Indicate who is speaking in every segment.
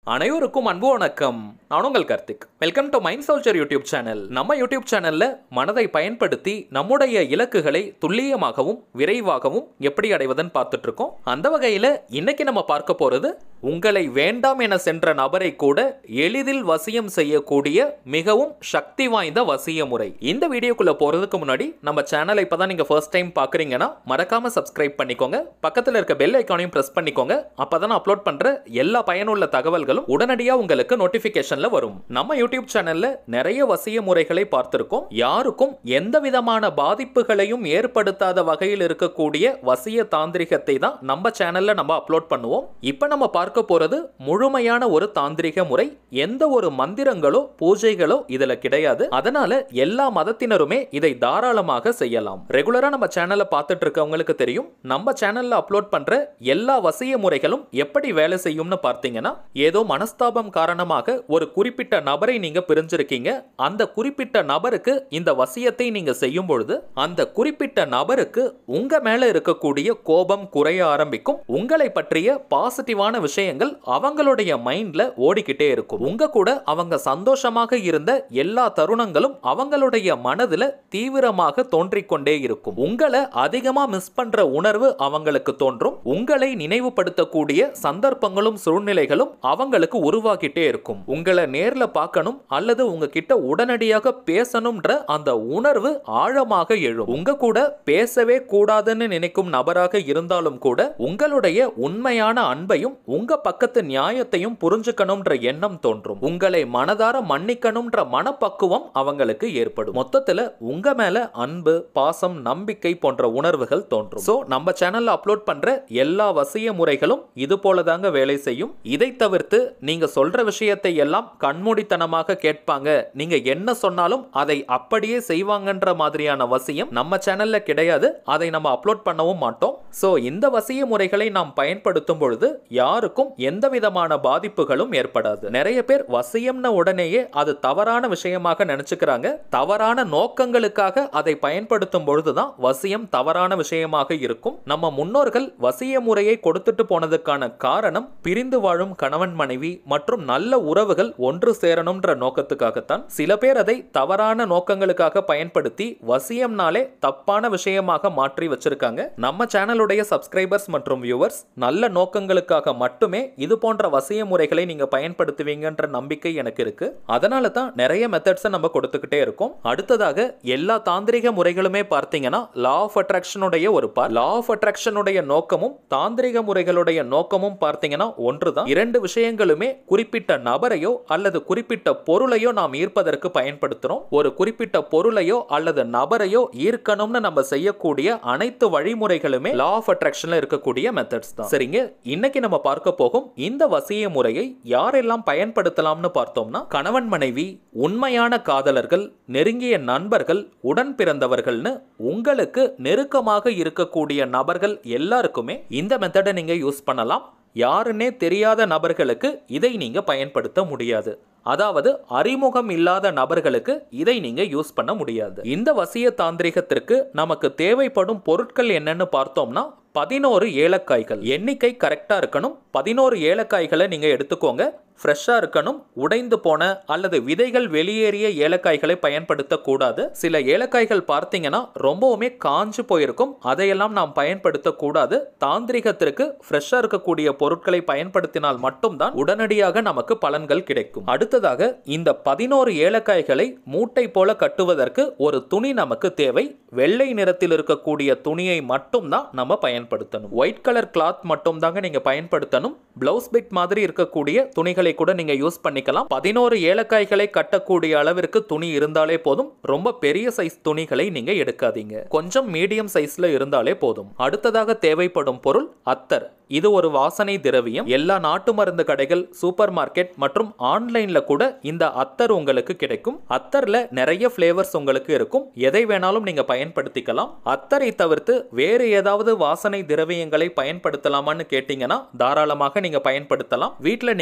Speaker 1: அனைவருக்கும் அன்பு வணக்கம் நான் உங்கள் Karthik welcome to mind soldier YouTube channel நம்ம யூடியூப் சேனல்ல மனதை பயன்படுத்தி நம்முடைய இலக்குகளை துல்லியமாகவும் விரைவாகவும் எப்படி அடைவதுன்னு பார்த்துட்டு இருக்கோம் அந்த வகையில இன்னைக்கு நம்ம பார்க்க போறது உங்களை வேண்டாம் என சென்ற நபரை கூட எளிதில் வசியம் செய்யக்கூடிய மிகவும் சக்தி வாய்ந்த வசிய முறை இந்த வீடியோக்குள்ள போறதுக்கு முன்னாடி நம்ம சேனலை இப்பதான் நீங்க ஃபர்ஸ்ட் டைம் பாக்குறீங்கன்னா மறக்காம சப்ஸ்கிரைப் பண்ணிக்கோங்க பக்கத்துல இருக்க பெல் ஐக்கானையும் பிரஸ் பண்ணிக்கோங்க அப்பதான் அப்லோட் பண்ற எல்லா பயனுள்ள தகவல்களும் உடனடியா உங்களுக்கு நோட்டிபிகேஷன்ல வரும் நம்ம யூடியூப் சேனல்ல நிறைய வசிய முறைகளை பார்த்திருக்கோம் யாருக்கும் எந்த விதமான பாதிப்புகளையும் ஏற்படுத்தாத வகையில் இருக்கக்கூடிய வசிய தாந்திரிகத்தை தான் நம்ம சேனல்ல நம்ம அப்லோட் பண்ணுவோம் இப்போ நம்ம பார்க்க போறது முழுமையான ஒரு தாந்திரிக முறை எந்த ஒரு மந்திரங்களோ பூஜைகளோ இதுல கிடையாது அதனால எல்லா மதத்தினருமே இதை தாராளமாக செய்யலாம் ரெகுலரா நம்ம சேனலை பார்த்துட்டு இருக்கவங்களுக்கு தெரியும் நம்ம சேனல்ல அப்லோட் பண்ற எல்லா வசிய முறைகளும் எப்படி வேலை செய்யும்னு பார்த்தீங்கன்னா ஏதோ மனஸ்தாபம் காரணமாக ஒரு குறிப்பிட்ட நபரை நீங்க பிரிஞ்சிருக்கீங்க அந்த குறிப்பிட்ட நபருக்கு இந்த வசியத்தை நீங்க செய்யும் பொழுது அந்த குறிப்பிட்ட நபருக்கு உங்க மேல இருக்கக்கூடிய கோபம் குறைய ஆரம்பிக்கும் உங்களை பற்றிய பாசிட்டிவான விஷயங்கள் அவங்களுடைய மைண்ட்ல ஓடிக்கிட்டே இருக்கும் உங்க கூட அவங்க சந்தோஷமாக இருந்த எல்லா தருணங்களும் அவங்களுடைய மனதுல தீவிரமாக தோன்றிக்கொண்டே இருக்கும் உங்களை அதிகமா மிஸ் பண்ற உணர்வு அவங்களுக்கு தோன்றும் உங்களை நினைவுபடுத்தக்கூடிய சந்தர்ப்பங்களும் சூழ்நிலைகளும் அவங்களுக்கு உருவாக்கிட்டே இருக்கும் உங்களை நேர்ல பார்க்கணும் அல்லது உங்ககிட்ட உடனடியாக பேசணும்ன்ற அந்த உணர்வு ஆழமாக எழும் உங்க கூட பேசவே கூடாதுன்னு நினைக்கும் நபராக இருந்தாலும் கூட உங்களுடைய உண்மையான அன்பையும் உங்க பக்கத்து நியாயத்தையும் புரிஞ்சுக்கணும்ன்ற எண்ணம் தோன்றும் உங்களை மனதார மன்னிக்கணும்ன்ற மனப்பக்குவம் அவங்களுக்கு ஏற்படும் மொத்தத்துல உங்க மேல அன்பு பாசம் நம்பிக்கை போன்ற உணர்வுகள் தோன்றும் சோ நம்ம சேனல்ல அப்லோட் பண்ற எல்லா வசிய முறைகளும் இது போலதாங்க வேலை செய்யும் இதை தவிர்த்து நீங்க சொல்ற விஷயத்தை எல்லாம் கண்மூடித்தனமாக கேட்பாங்க நீங்க என்ன சொன்னாலும் அதை அப்படியே செய்வாங்கன்ற மாதிரியான வசியம் நம்ம சேனல்ல கிடையாது அதை நம்ம அப்லோட் பண்ணவும் மாட்டோம் சோ இந்த வசிய முறைகளை நாம் பயன்படுத்தும் பொழுது யாருக்கும் எந்த விதமான பாதிப்புகளும் ஏற்படாது நிறைய பேர் வசியம்ன உடனேயே அது தவறான விஷயமாக நினைச்சுக்கிறாங்க தவறான நோக்கங்களுக்காக அதை பயன்படுத்தும் பொழுதுதான் வசியம் தவறான விஷயமாக இருக்கும் நம்ம முன்னோர்கள் வசிய முறையை கொடுத்துட்டு போனதுக்கான காரணம் பிரிந்து வாழும் கணவன் மனைவி மற்றும் நல்ல உறவுகள் ஒன்று சேரணும்ன்ற நோக்கத்துக்காகத்தான் சில பேர் அதை தவறான நோக்கங்களுக்காக பயன்படுத்தி வசியம்னாலே தப்பான விஷயமாக மாற்றி வச்சிருக்காங்க நம்ம சேனலுடைய சப்ஸ்கிரைபர்ஸ் மற்றும் வியூவர்ஸ் நல்ல நோக்கங்களுக்காக மட்டுமே இது போன்ற வசிய முறைகளை நீங்க பயன்படுத்துவீங்கன்ற நம்பிக்கை எனக்கு இருக்கு அதனால தான் நிறைய மெத்தட்ஸை நம்ம கொடுத்துக்கிட்டே இருக்கோம் அடுத்ததாக எல்லா தாந்திரிக முறைகளுமே பார்த்தீங்கன்னா லா ஆஃப் அட்ராக்ஷனுடைய ஒரு பார்ட் லா ஆஃப் அட்ராக்ஷனுடைய நோக்கமும் தாந்திரிக முறைகளுடைய நோக்கமும் பார்த்தீங்கன்னா ஒன்றுதான் இரண்டு விஷயங்களுமே குறிப்பிட்ட நபரையோ அல்லது குறிப்பிட்ட பொருளையோ நாம் ஈர்ப்பதற்கு பயன்படுத்துறோம் ஒரு குறிப்பிட்ட பொருளையோ அல்லது நபரையோ ஈர்க்கணும்னு நம்ம செய்யக்கூடிய அனைத்து வழிமுறைகளுமே லா ஆஃப் அட்ராக்ஷன்ல இருக்கக்கூடிய மெத்தட்ஸ் தான் சரிங்க இன்னைக்கு நம்ம பார்க்க போகும் இந்த வசிய முறையை யாரெல்லாம் பயன்படுத்தலாம்னு பார்த்தோம்னா கணவன் மனைவி உண்மையான காதலர்கள் நெருங்கிய நண்பர்கள் உடன் பிறந்தவர்கள்னு உங்களுக்கு நெருக்கமாக இருக்கக்கூடிய நபர்கள் எல்லாருக்குமே இந்த மெத்தடை நீங்க யூஸ் பண்ணலாம் யாருன்னே தெரியாத நபர்களுக்கு இதை நீங்க பயன்படுத்த முடியாது அதாவது அறிமுகம் இல்லாத நபர்களுக்கு இதை நீங்க யூஸ் பண்ண முடியாது இந்த வசிய தாந்திரிகத்திற்கு நமக்கு தேவைப்படும் பொருட்கள் என்னன்னு பார்த்தோம்னா பதினோரு ஏலக்காய்கள் எண்ணிக்கை கரெக்டா இருக்கணும் பதினோரு ஏலக்காய்களை நீங்க எடுத்துக்கோங்க ஃப்ரெஷ்ஷாக இருக்கணும் உடைந்து போன அல்லது விதைகள் வெளியேறிய ஏலக்காய்களை பயன்படுத்தக்கூடாது சில ஏலக்காய்கள் பார்த்தீங்கன்னா ரொம்பவுமே காஞ்சு போயிருக்கும் அதையெல்லாம் நாம் பயன்படுத்தக்கூடாது தாந்திரிகத்திற்கு ஃப்ரெஷ்ஷாக இருக்கக்கூடிய பொருட்களை பயன்படுத்தினால் மட்டும்தான் உடனடியாக நமக்கு பலன்கள் கிடைக்கும் அடுத்ததாக இந்த பதினோரு ஏலக்காய்களை மூட்டை போல கட்டுவதற்கு ஒரு துணி நமக்கு தேவை வெள்ளை நிறத்தில் இருக்கக்கூடிய துணியை மட்டும்தான் நம்ம பயன்படுத்தணும் ஒயிட் கலர் கிளாத் மட்டும் தாங்க நீங்க பயன்படுத்தணும் பிளவுஸ் பிட் மாதிரி இருக்கக்கூடிய துணிகளை கூட நீங்க யூஸ் பண்ணிக்கலாம் பதினோரு ஏலக்காய்களை கட்டக்கூடிய அளவிற்கு துணி இருந்தாலே போதும் ரொம்ப பெரிய சைஸ் துணிகளை நீங்க எடுக்காதீங்க கொஞ்சம் மீடியம் சைஸ்ல இருந்தாலே போதும் அடுத்ததாக தேவைப்படும் பொருள் அத்தர் இது ஒரு வாசனை திரவியம் எல்லா நாட்டு மருந்து கடைகள் சூப்பர் மார்க்கெட் மற்றும் ஆன்லைன்ல கூட இந்த அத்தர் உங்களுக்கு கிடைக்கும் அத்தர்ல நிறைய ஃபிளேவர்ஸ் உங்களுக்கு இருக்கும் எதை வேணாலும் நீங்க பயன்படுத்திக்கலாம் அத்தரை தவிர்த்து வேறு ஏதாவது வாசனை திரவியங்களை பயன்படுத்தலாமான்னு கேட்டீங்கன்னா தாராளமாக நீங்க பயன்படுத்தலாம் வீட்டில் நீங்க பர்ஃப்யூம்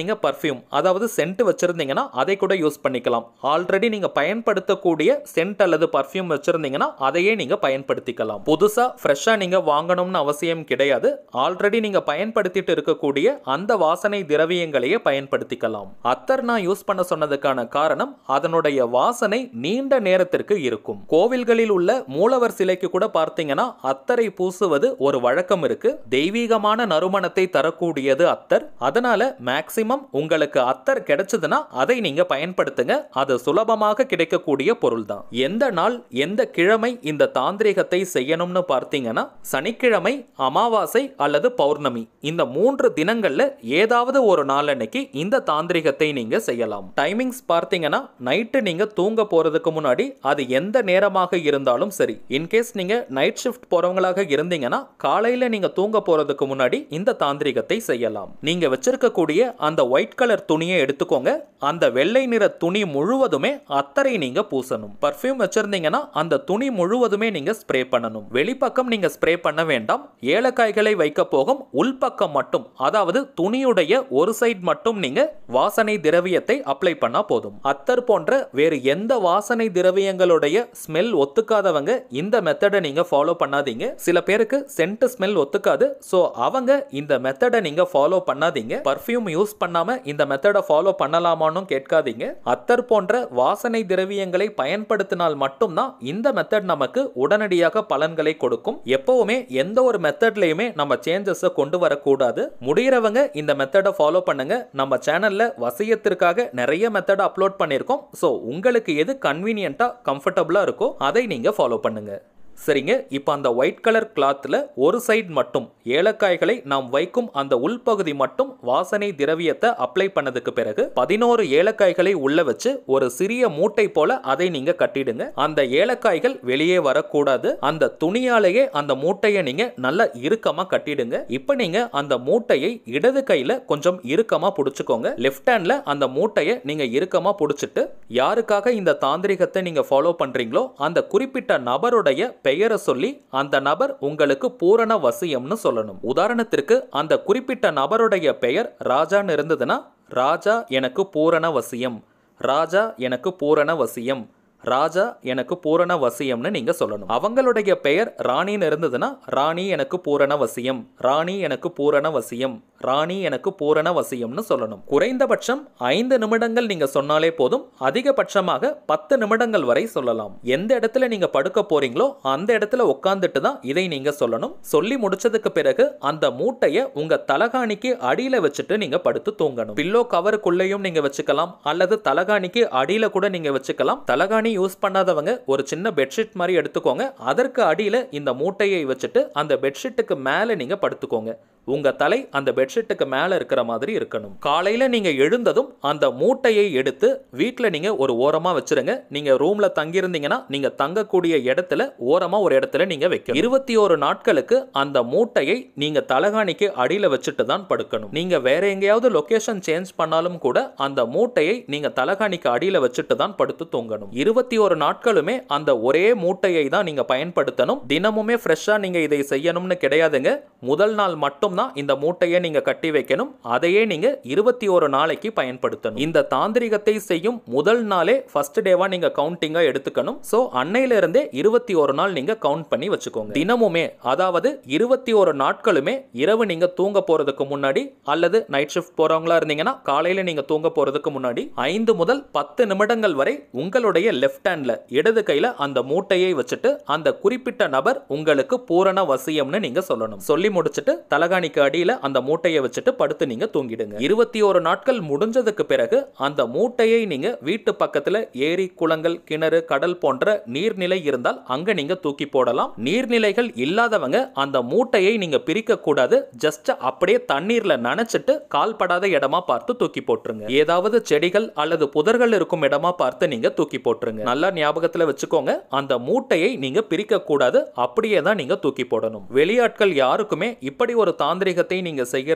Speaker 1: பர்ஃப்யூம் அதாவது சென்ட் வச்சிருந்தீங்கன்னா அதை கூட யூஸ் பண்ணிக்கலாம் ஆல்ரெடி நீங்க பயன்படுத்தக்கூடிய சென்ட் அல்லது பர்ஃப்யூம் வச்சிருந்தீங்கன்னா அதையே நீங்க பயன்படுத்திக்கலாம் புதுசா ஃப்ரெஷ்ஷா நீங்க வாங்கணும்னு அவசியம் கிடையாது ஆல்ரெடி நீங்க பயன்படுத்திட்டு இருக்கக்கூடிய அந்த வாசனை திரவியங்களையே பயன்படுத்திக்கலாம் அத்தர் நான் யூஸ் பண்ண சொன்னதுக்கான காரணம் அதனுடைய வாசனை நீண்ட நேரத்திற்கு இருக்கும் கோவில்களில் உள்ள மூலவர் சிலைக்கு கூட பார்த்தீங்கன்னா அத்தரை பூசுவது ஒரு வழக்கம் இருக்கு தெய்வீகமான நறுமணத்தை தரக்கூடியது அத்தர் அதனால மேக்சிமம் உங்களுக்கு அத்தர் கிடைச்சதுன்னா அதை நீங்க பயன்படுத்துங்க அது சுலபமாக கிடைக்கக்கூடிய பொருள் தான் எந்த நாள் எந்த கிழமை இந்த தாந்திரிகத்தை செய்யணும்னு பார்த்தீங்கன்னா சனிக்கிழமை அமாவாசை அல்லது பௌர்ணமி இந்த மூன்று தினங்கள்ல ஏதாவது ஒரு நாள் அன்னைக்கு இந்த தாந்திரிகத்தை நீங்க செய்யலாம் டைமிங்ஸ் பார்த்தீங்கன்னா நைட்டு நீங்க தூங்க போறதுக்கு முன்னாடி அது எந்த நேரமாக இருந்தாலும் சரி இன்கேஸ் நீங்க நைட் ஷிஃப்ட் போறவங்களாக இருந்தீங்கன்னா காலையில நீங்க தூங்க போறதுக்கு முன்னாடி இந்த தாந்திரிகத்தை செய்யலாம் நீங்க வச்சிருக்கக்கூடிய அந்த ஒயிட் கலர் துணியை எடுத்துக்கோங்க அந்த வெள்ளை நிற துணி முழுவதுமே அத்தரை நீங்க பூசணும் பர்ஃப்யூம் வச்சிருந்தீங்கன்னா அந்த துணி முழுவதுமே நீங்க ஸ்ப்ரே பண்ணணும் வெளிப்பக்கம் நீங்க ஸ்ப்ரே பண்ண வேண்டாம் ஏலக்காய்களை வைக்க போகும் உள்பக்கம் மட்டும் அதாவது துணியுடைய ஒரு சைடு மட்டும் நீங்க வாசனை திரவியத்தை அப்ளை பண்ணா போதும் அத்தர் போன்ற வேறு எந்த வாசனை திரவியங்களுடைய ஸ்மெல் ஒத்துக்காதவங்க இந்த மெத்தடை நீங்க ஃபாலோ பண்ணாதீங்க சில பேருக்கு சென்ட் ஸ்மெல் ஒத்துக்காது ஸோ அவங்க இந்த மெத்தடை நீங்க ஃபாலோ பண்ணாதீங்க பர்ஃப்யூம் யூஸ் பண்ணாம இந்த மெத்தடை ஃபாலோ பண்ணலாமான்னு கேட்காதீங்க அத்தர் போன்ற வாசனை திரவியங்களை பயன்படுத்தினால் மட்டும்தான் இந்த மெத்தட் நமக்கு உடனடியாக பலன்களை கொடுக்கும் எப்பவுமே எந்த ஒரு மெத்தட்லயுமே நம்ம சேஞ்சஸை கொண்டு வரக்கூடாது முடிகிறவங்க இந்த மெத்தடை ஃபாலோ பண்ணுங்க நம்ம சேனல்ல வசியத்திற்காக நிறைய மெத்தடை அப்லோட் பண்ணியிருக்கோம் ஸோ உங்களுக்கு எது கன்வீனியன்ட்டா கம்ஃபர்டபுளா இருக்கோ அதை நீங்க ஃபாலோ பண்ணுங்க சரிங்க இப்போ அந்த ஒயிட் கலர் கிளாத்தில் ஒரு சைடு மட்டும் ஏலக்காய்களை நாம் வைக்கும் அந்த உள்பகுதி மட்டும் வாசனை திரவியத்தை அப்ளை பண்ணதுக்கு பிறகு பதினோரு ஏலக்காய்களை உள்ள வச்சு ஒரு சிறிய மூட்டை போல அதை நீங்க கட்டிடுங்க அந்த ஏலக்காய்கள் வெளியே வரக்கூடாது அந்த துணியாலேயே அந்த மூட்டையை நீங்க நல்லா இறுக்கமா கட்டிடுங்க இப்போ நீங்க அந்த மூட்டையை இடது கையில கொஞ்சம் இறுக்கமா பிடிச்சுக்கோங்க லெஃப்ட் ஹேண்ட்ல அந்த மூட்டையை நீங்க இறுக்கமா பிடிச்சிட்டு யாருக்காக இந்த தாந்திரிகத்தை நீங்க ஃபாலோ பண்றீங்களோ அந்த குறிப்பிட்ட நபருடைய பெயரை சொல்லி அந்த நபர் உங்களுக்கு பூரண வசியம்னு சொல்லணும் உதாரணத்திற்கு அந்த குறிப்பிட்ட நபருடைய பெயர் ராஜான்னு இருந்ததுன்னா ராஜா எனக்கு பூரண வசியம் ராஜா எனக்கு பூரண வசியம் ராஜா எனக்கு பூரண வசியம்னு நீங்க சொல்லணும் அவங்களுடைய பெயர் ராணின்னு இருந்ததுன்னா ராணி எனக்கு பூரண வசியம் ராணி எனக்கு பூரண வசியம் ராணி எனக்கு பூரண வசியம்னு சொல்லணும் குறைந்தபட்சம் ஐந்து நிமிடங்கள் நீங்க சொன்னாலே போதும் அதிகபட்சமாக பத்து நிமிடங்கள் வரை சொல்லலாம் எந்த இடத்துல நீங்க படுக்க போறீங்களோ அந்த இடத்துல உட்காந்துட்டு தான் இதை நீங்க சொல்லணும் சொல்லி முடிச்சதுக்கு பிறகு அந்த மூட்டைய உங்க தலகாணிக்கு அடியில வச்சுட்டு நீங்க படுத்து தூங்கணும் பில்லோ கவருக்குள்ளேயும் நீங்க வச்சுக்கலாம் அல்லது தலகாணிக்கு அடியில கூட நீங்க வச்சுக்கலாம் தலகாணி யூஸ் பண்ணாதவங்க ஒரு சின்ன பெட்ஷீட் மாதிரி எடுத்துக்கோங்க அதற்கு அடியில இந்த மூட்டையை வச்சுட்டு அந்த பெட்ஷீட்டுக்கு மேல நீங்க படுத்துக்கோங்க உங்க தலை அந்த பெட்ஷீட்டுக்கு மேல இருக்கிற மாதிரி இருக்கணும் காலையில நீங்க எழுந்ததும் அந்த மூட்டையை எடுத்து வீட்ல நீங்க ஒரு ஓரமா வச்சிருங்க நீங்க ரூம்ல தங்கியிருந்தீங்கன்னா நீங்க தங்கக்கூடிய இடத்துல ஓரமா ஒரு இடத்துல நீங்க வைக்கணும் இருபத்தி ஒரு நாட்களுக்கு அந்த மூட்டையை நீங்க தலகாணிக்கு அடியில வச்சுட்டு தான் படுக்கணும் நீங்க வேற எங்கேயாவது லொகேஷன் சேஞ்ச் பண்ணாலும் கூட அந்த மூட்டையை நீங்க தலகாணிக்கு அடியில வச்சுட்டு தான் படுத்து தூங்கணும் இருபத்தி ஒரு நாட்களுமே அந்த ஒரே மூட்டையை தான் நீங்க பயன்படுத்தணும் தினமுமே ஃப்ரெஷ்ஷா நீங்க இதை செய்யணும்னு கிடையாதுங்க முதல் நாள் மட்டும்தான் இந்த மூட்டையை நீங்க கட்டி வைக்கணும் அதையே நீங்க இருபத்தி ஒரு நாளைக்கு பயன்படுத்தணும் இந்த தாந்திரிகத்தை செய்யும் முதல் நாளே ஃபர்ஸ்ட் டேவா நீங்க கவுண்டிங்கா எடுத்துக்கணும் சோ அன்னையில இருந்தே இருபத்தி ஒரு நாள் நீங்க கவுண்ட் பண்ணி வச்சுக்கோங்க தினமுமே அதாவது இருபத்தி ஒரு நாட்களுமே இரவு நீங்க தூங்க போறதுக்கு முன்னாடி அல்லது நைட் ஷிஃப்ட் போறவங்களா இருந்தீங்கன்னா காலையில நீங்க தூங்க போறதுக்கு முன்னாடி ஐந்து முதல் பத்து நிமிடங்கள் வரை உங்களுடைய லெஃப்ட் ஹேண்ட்ல இடது கையில அந்த மூட்டையை வச்சுட்டு அந்த குறிப்பிட்ட நபர் உங்களுக்கு பூரண வசியம்னு நீங்க சொல்லணும் சொல்லி முடிச்சுட்டு தலகாணிக்கு அடியில அந்த மூட்டையை வச்சுட்டு படுத்து நீங்க தூங்கிடுங்க இருபத்தி ஒரு நாட்கள் முடிஞ்சதுக்கு பிறகு அந்த மூட்டையை நீங்க வீட்டு பக்கத்துல ஏரி குளங்கள் கிணறு கடல் போன்ற நீர்நிலை இருந்தால் அங்க நீங்க தூக்கி போடலாம் நீர்நிலைகள் இல்லாதவங்க அந்த மூட்டையை நீங்க பிரிக்க கூடாது ஜஸ்ட் அப்படியே தண்ணீர்ல நனைச்சிட்டு கால் படாத இடமா பார்த்து தூக்கி போட்டுருங்க ஏதாவது செடிகள் அல்லது புதர்கள் இருக்கும் இடமா பார்த்து நீங்க தூக்கி போட்டுருங்க நல்லா ஞாபகத்துல வச்சுக்கோங்க அந்த மூட்டையை நீங்க பிரிக்க கூடாது அப்படியே தான் நீங்க தூக்கி போடணும் வெளியாட்கள் யாருக்குமே இப்படி ஒரு தாந்திரிகத்தை நீங்க செய்யறது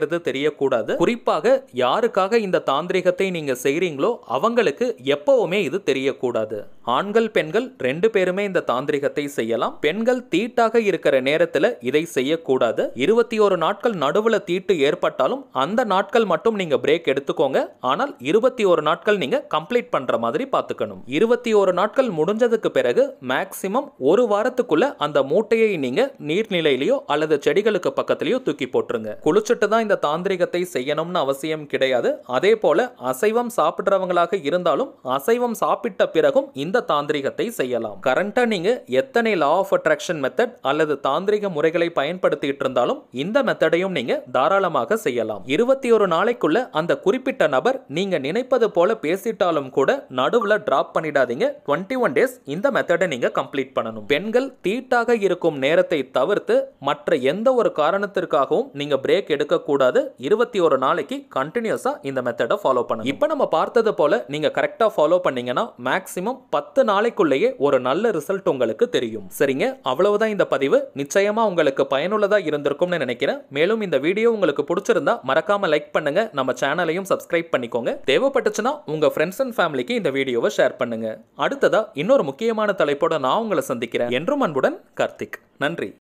Speaker 1: அப்படிங்கிறது தெரியக்கூடாது குறிப்பாக யாருக்காக இந்த தாந்திரிகத்தை நீங்க செய்றீங்களோ அவங்களுக்கு எப்பவுமே இது தெரியக்கூடாது ஆண்கள் பெண்கள் ரெண்டு பேருமே இந்த தாந்திரிகத்தை செய்யலாம் பெண்கள் தீட்டாக இருக்கிற நேரத்துல இதை செய்யக்கூடாது இருபத்தி ஒரு நாட்கள் நடுவுல தீட்டு ஏற்பட்டாலும் அந்த நாட்கள் மட்டும் நீங்க பிரேக் எடுத்துக்கோங்க ஆனால் இருபத்தி ஒரு நாட்கள் நீங்க கம்ப்ளீட் பண்ற மாதிரி பார்த்துக்கணும் இருபத்தி ஒரு நாட்கள் முடிஞ்சதுக்கு பிறகு மேக்சிமம் ஒரு வாரத்துக்குள்ள அந்த மூட்டையை நீங்க நீர்நிலையிலயோ அல்லது செடிகளுக்கு பக்கத்திலயோ தூக்கி போட்டுருங்க குளிச்சுட்டு தான் இந்த தாந்திரிகத்தை செய்யணும்னு அவசியம் கிடையாது அதே போல அசைவம் சாப்பிடுறவங்களாக இருந்தாலும் அசைவம் சாப்பிட்ட பிறகும் இந்த தாந்திரிகத்தை செய்யலாம் கரண்டா நீங்க எத்தனை லா ஆஃப் அட்ராக்ஷன் மெத்தட் அல்லது தாந்திரிக முறைகளை பயன்படுத்திட்டு இருந்தாலும் இந்த மெத்தடையும் நீங்க தாராளமாக செய்யலாம் இருபத்தி ஒரு நாளைக்குள்ள அந்த குறிப்பிட்ட நபர் நீங்க நினைப்பது போல பேசிட்டாலும் கூட நடுவுல டிராப் பண்ணிடாதீங்க டுவெண்ட்டி ஒன் டேஸ் இந்த மெத்தடை நீங்க கம்ப்ளீட் பண்ணணும் பெண்கள் தீட்டாக இருக்கும் நேரத்தை தவிர்த்து மற்ற எந்த ஒரு காரணத்திற்காகவும் நீங்க பிரேக் எடுக்க கூடாது இருபத்தி ஒரு நாளைக்கு கண்டினியூஸா இந்த மெத்தடை ஃபாலோ பண்ணணும் இப்போ நம்ம பார்த்தது போல நீங்க கரெக்டா ஃபாலோ பண்ணீங்கன்னா மேக்ஸிமம் பத்து நாளைக்குள்ளேயே ஒரு நல்ல ரிசல்ட் உங்களுக்கு தெரியும் சரிங்க அவ்வளவுதான் இந்த பதிவு நிச்சயமா உங்களுக்கு பயனுள்ளதா இருந்திருக்கும்னு நினைக்கிறேன் மேலும் இந்த வீடியோ உங்களுக்கு பிடிச்சிருந்தா மறக்காம லைக் பண்ணுங்க நம்ம சேனலையும் சப்ஸ்கிரைப் பண்ணிக்கோங்க தேவைப்பட்டுச்சுன்னா உங்க ஃப்ரெண்ட்ஸ் அண்ட் ஃபேமிலிக்கு இந்த வீடியோவை ஷேர் பண்ணுங்க அடுத்ததா இன்னொரு முக்கியமான தலைப்போட நான் உங்களை சந்திக்கிறேன் என்றும் அன்புடன் கார்த்திக் நன்றி